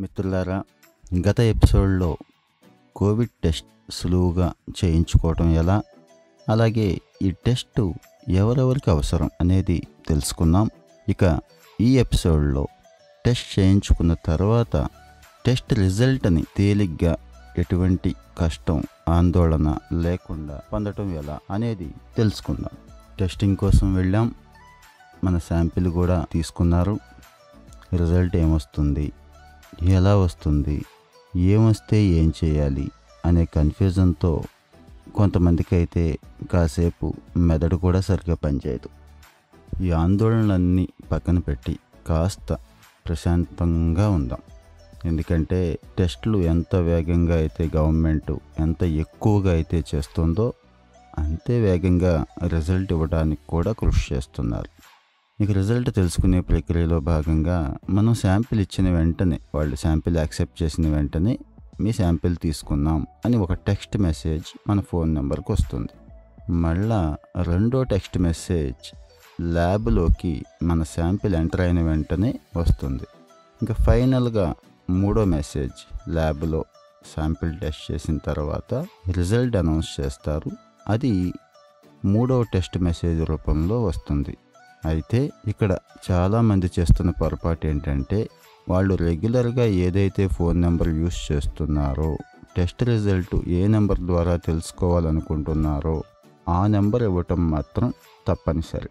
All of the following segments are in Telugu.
మిత్రులారా గత ఎపిసోడ్లో కోవిడ్ టెస్ట్ సులువుగా చేయించుకోవటం ఎలా అలాగే ఈ టెస్ట్ ఎవరెవరికి అవసరం అనేది తెలుసుకున్నాం ఇక ఈ ఎపిసోడ్లో టెస్ట్ చేయించుకున్న తర్వాత టెస్ట్ రిజల్ట్ని తేలిగ్గా ఎటువంటి కష్టం ఆందోళన లేకుండా పొందటం ఎలా అనేది తెలుసుకుందాం టెస్టింగ్ కోసం వెళ్ళాం మన శాంపిల్ కూడా తీసుకున్నారు రిజల్ట్ ఏమొస్తుంది ఎలా వస్తుంది ఏమొస్తే ఏం చేయాలి అనే కన్ఫ్యూజన్తో కొంతమందికి అయితే కాసేపు మెదడు కూడా సరిగ్గా పనిచేయదు ఈ ఆందోళనలన్నీ పక్కన పెట్టి కాస్త ప్రశాంతంగా ఉందాం ఎందుకంటే టెస్టులు ఎంత వేగంగా అయితే గవర్నమెంట్ ఎంత ఎక్కువగా అయితే చేస్తుందో అంతే వేగంగా రిజల్ట్ ఇవ్వడానికి కూడా కృషి చేస్తున్నారు ఇక రిజల్ట్ తెలుసుకునే ప్రక్రియలో భాగంగా మనం శాంపిల్ ఇచ్చిన వెంటనే వాళ్ళు శాంపిల్ యాక్సెప్ట్ చేసిన వెంటనే మీ శాంపిల్ తీసుకున్నాం అని ఒక టెక్స్ట్ మెసేజ్ మన ఫోన్ నెంబర్కి వస్తుంది మళ్ళా రెండో టెక్స్ట్ మెసేజ్ ల్యాబ్లోకి మన శాంపిల్ ఎంటర్ అయిన వెంటనే వస్తుంది ఇంకా ఫైనల్గా మూడో మెసేజ్ ల్యాబ్లో శాంపిల్ టెస్ట్ చేసిన తర్వాత రిజల్ట్ అనౌన్స్ చేస్తారు అది మూడో టెస్ట్ మెసేజ్ రూపంలో వస్తుంది అయితే ఇక్కడ చాలామంది చేస్తున్న పొరపాటు ఏంటంటే వాళ్ళు రెగ్యులర్గా ఏదైతే ఫోన్ నెంబర్ యూస్ చేస్తున్నారో టెస్ట్ రిజల్ట్ ఏ నెంబర్ ద్వారా తెలుసుకోవాలనుకుంటున్నారో ఆ నెంబర్ ఇవ్వటం మాత్రం తప్పనిసరి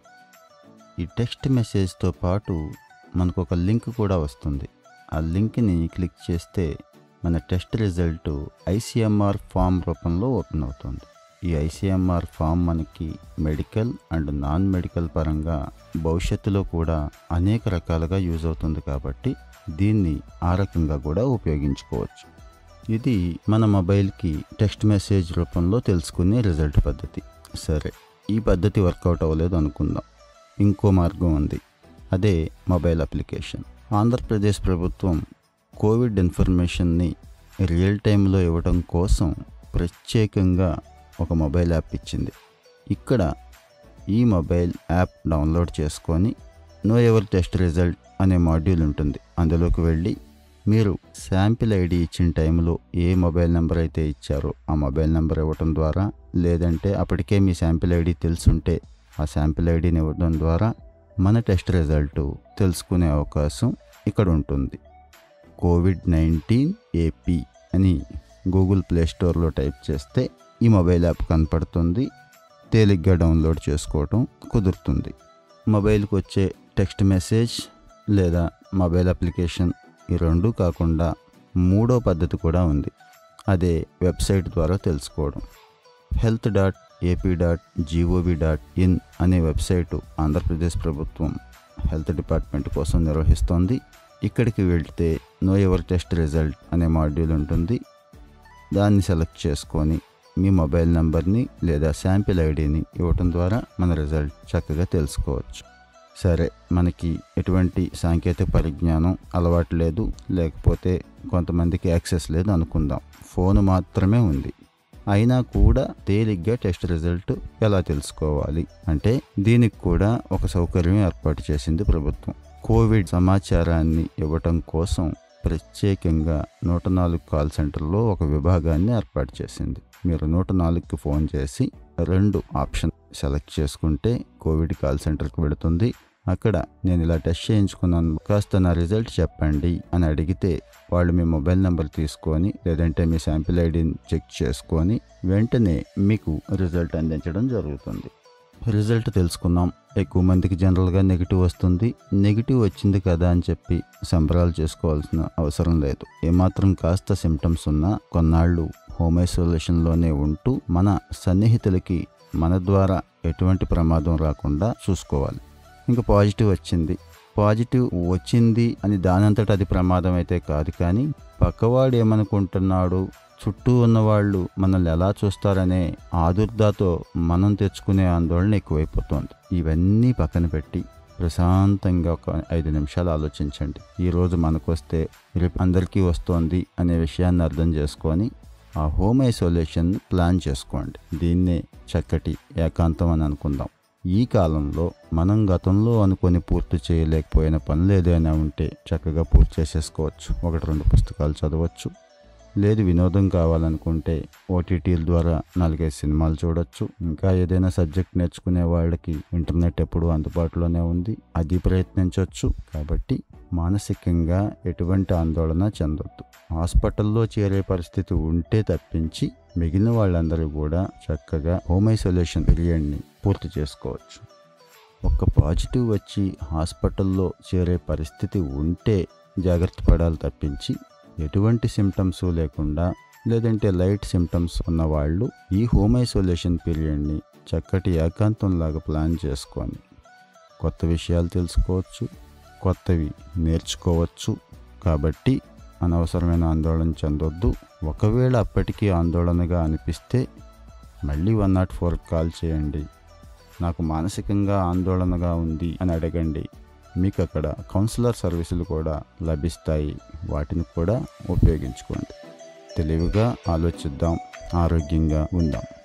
ఈ టెక్స్ట్ మెసేజ్తో పాటు మనకు ఒక లింక్ కూడా వస్తుంది ఆ లింక్ని క్లిక్ చేస్తే మన టెస్ట్ రిజల్ట్ ఐసీఎంఆర్ ఫామ్ రూపంలో ఓపెన్ అవుతుంది ఈ ఐసీఎంఆర్ ఫామ్ మనకి మెడికల్ అండ్ నాన్ మెడికల్ పరంగా భవిష్యత్తులో కూడా అనేక రకాలుగా యూజ్ అవుతుంది కాబట్టి దీన్ని ఆ రకంగా కూడా ఉపయోగించుకోవచ్చు ఇది మన మొబైల్కి టెక్స్ట్ మెసేజ్ రూపంలో తెలుసుకునే రిజల్ట్ పద్ధతి సరే ఈ పద్ధతి వర్కౌట్ అవ్వలేదు అనుకుందాం ఇంకో మార్గం ఉంది అదే మొబైల్ అప్లికేషన్ ఆంధ్రప్రదేశ్ ప్రభుత్వం కోవిడ్ ఇన్ఫర్మేషన్ని రియల్ టైంలో ఇవ్వడం కోసం ప్రత్యేకంగా ఒక మొబైల్ యాప్ ఇచ్చింది ఇక్కడ ఈ మొబైల్ యాప్ డౌన్లోడ్ చేసుకొని నో ఎవర్ టెస్ట్ రిజల్ట్ అనే మాడ్యూల్ ఉంటుంది అందులోకి వెళ్ళి మీరు శాంపిల్ ఐడి ఇచ్చిన టైంలో ఏ మొబైల్ నెంబర్ అయితే ఇచ్చారో ఆ మొబైల్ నెంబర్ ఇవ్వటం ద్వారా లేదంటే అప్పటికే మీ శాంపిల్ ఐడి తెలుసుంటే ఆ శాంపిల్ ఐడిని ఇవ్వడం ద్వారా మన టెస్ట్ రిజల్ట్ తెలుసుకునే అవకాశం ఇక్కడ ఉంటుంది కోవిడ్ నైన్టీన్ ఏపీ అని గూగుల్ ప్లే స్టోర్లో టైప్ చేస్తే ఈ మొబైల్ యాప్ కనపడుతుంది తేలిగ్గా డౌన్లోడ్ చేసుకోవటం కుదురుతుంది మొబైల్కి వచ్చే టెక్స్ట్ మెసేజ్ లేదా మొబైల్ అప్లికేషన్ ఈ రెండు కాకుండా మూడో పద్ధతి కూడా ఉంది అదే వెబ్సైట్ ద్వారా తెలుసుకోవడం health dot AP dot GOV dot in అనే వెబ్సైటు ఆంధ్రప్రదేశ్ ప్రభుత్వం హెల్త్ డిపార్ట్మెంట్ కోసం నిర్వహిస్తోంది ఇక్కడికి వెళ్తే నో ఎవర్ టెస్ట్ రిజల్ట్ అనే మాడ్యూల్ ఉంటుంది దాన్ని సెలెక్ట్ చేసుకొని మీ మొబైల్ నెంబర్ని లేదా శాంపిల్ ఐడిని ఇవ్వటం ద్వారా మన రిజల్ట్ చక్కగా తెలుసుకోవచ్చు సరే మనకి ఎటువంటి సాంకేతిక పరిజ్ఞానం అలవాటు లేదు లేకపోతే కొంతమందికి యాక్సెస్ లేదు అనుకుందాం ఫోన్ మాత్రమే ఉంది అయినా కూడా తేలిగ్గా టెస్ట్ రిజల్ట్ ఎలా తెలుసుకోవాలి అంటే దీనికి కూడా ఒక సౌకర్యం ఏర్పాటు చేసింది ప్రభుత్వం కోవిడ్ సమాచారాన్ని ఇవ్వటం కోసం ప్రత్యేకంగా నూట నాలుగు కాల్ సెంటర్లో ఒక విభాగాన్ని ఏర్పాటు చేసింది మీరు నూట నాలుగుకి ఫోన్ చేసి రెండు ఆప్షన్ సెలెక్ట్ చేసుకుంటే కోవిడ్ కాల్ సెంటర్కి వెళుతుంది అక్కడ నేను ఇలా టెస్ట్ చేయించుకున్నాను కాస్త నా రిజల్ట్ చెప్పండి అని అడిగితే వాళ్ళు మీ మొబైల్ నెంబర్ తీసుకొని లేదంటే మీ శాంపిల్ ఐడిని చెక్ చేసుకొని వెంటనే మీకు రిజల్ట్ అందించడం జరుగుతుంది రిజల్ట్ తెలుసుకున్నాం ఎక్కువ మందికి జనరల్గా నెగిటివ్ వస్తుంది నెగిటివ్ వచ్చింది కదా అని చెప్పి సంబరాలు చేసుకోవాల్సిన అవసరం లేదు ఏమాత్రం కాస్త సిమ్టమ్స్ ఉన్నా కొన్నాళ్ళు హోమ్ ఐసోలేషన్లోనే ఉంటూ మన సన్నిహితులకి మన ద్వారా ఎటువంటి ప్రమాదం రాకుండా చూసుకోవాలి ఇంకా పాజిటివ్ వచ్చింది పాజిటివ్ వచ్చింది అని దానంతట అది ప్రమాదం అయితే కాదు కానీ పక్కవాడు ఏమనుకుంటున్నాడు చుట్టూ ఉన్నవాళ్ళు మనల్ని ఎలా చూస్తారనే ఆదుర్దాతో మనం తెచ్చుకునే ఆందోళన ఎక్కువైపోతుంది ఇవన్నీ పక్కన పెట్టి ప్రశాంతంగా ఒక ఐదు నిమిషాలు ఆలోచించండి ఈరోజు మనకు వస్తే రేపు అందరికీ వస్తోంది అనే విషయాన్ని అర్థం చేసుకొని ఆ హోమ్ ఐసోలేషన్ ప్లాన్ చేసుకోండి దీన్నే చక్కటి ఏకాంతం అని అనుకుందాం ఈ కాలంలో మనం గతంలో అనుకొని పూర్తి చేయలేకపోయిన పనులు ఏదైనా ఉంటే చక్కగా పూర్తి చేసేసుకోవచ్చు ఒకటి రెండు పుస్తకాలు చదవచ్చు లేదు వినోదం కావాలనుకుంటే ఓటీటీల ద్వారా నాలుగైదు సినిమాలు చూడొచ్చు ఇంకా ఏదైనా సబ్జెక్ట్ నేర్చుకునే వాళ్ళకి ఇంటర్నెట్ ఎప్పుడూ అందుబాటులోనే ఉంది అది ప్రయత్నించవచ్చు కాబట్టి మానసికంగా ఎటువంటి ఆందోళన చెందొద్దు హాస్పిటల్లో చేరే పరిస్థితి ఉంటే తప్పించి మిగిలిన వాళ్ళందరూ కూడా చక్కగా హోమ్ ఐసోలేషన్ పీరియడ్ని పూర్తి చేసుకోవచ్చు ఒక పాజిటివ్ వచ్చి హాస్పిటల్లో చేరే పరిస్థితి ఉంటే జాగ్రత్త పడాలి తప్పించి ఎటువంటి సిమ్టమ్స్ లేకుండా లేదంటే లైట్ సిమ్టమ్స్ ఉన్న వాళ్ళు ఈ హోమ్ ఐసోలేషన్ పీరియడ్ని చక్కటి ఏకాంతంలాగా ప్లాన్ చేసుకొని కొత్త విషయాలు తెలుసుకోవచ్చు కొత్తవి నేర్చుకోవచ్చు కాబట్టి అనవసరమైన ఆందోళన చెందొద్దు ఒకవేళ అప్పటికీ ఆందోళనగా అనిపిస్తే మళ్ళీ వన్ నాట్ ఫోర్ కాల్ చేయండి నాకు మానసికంగా ఆందోళనగా ఉంది అని అడగండి మీకు అక్కడ కౌన్సిలర్ సర్వీసులు కూడా లభిస్తాయి వాటిని కూడా ఉపయోగించుకోండి తెలివిగా ఆలోచిద్దాం ఆరోగ్యంగా ఉందాం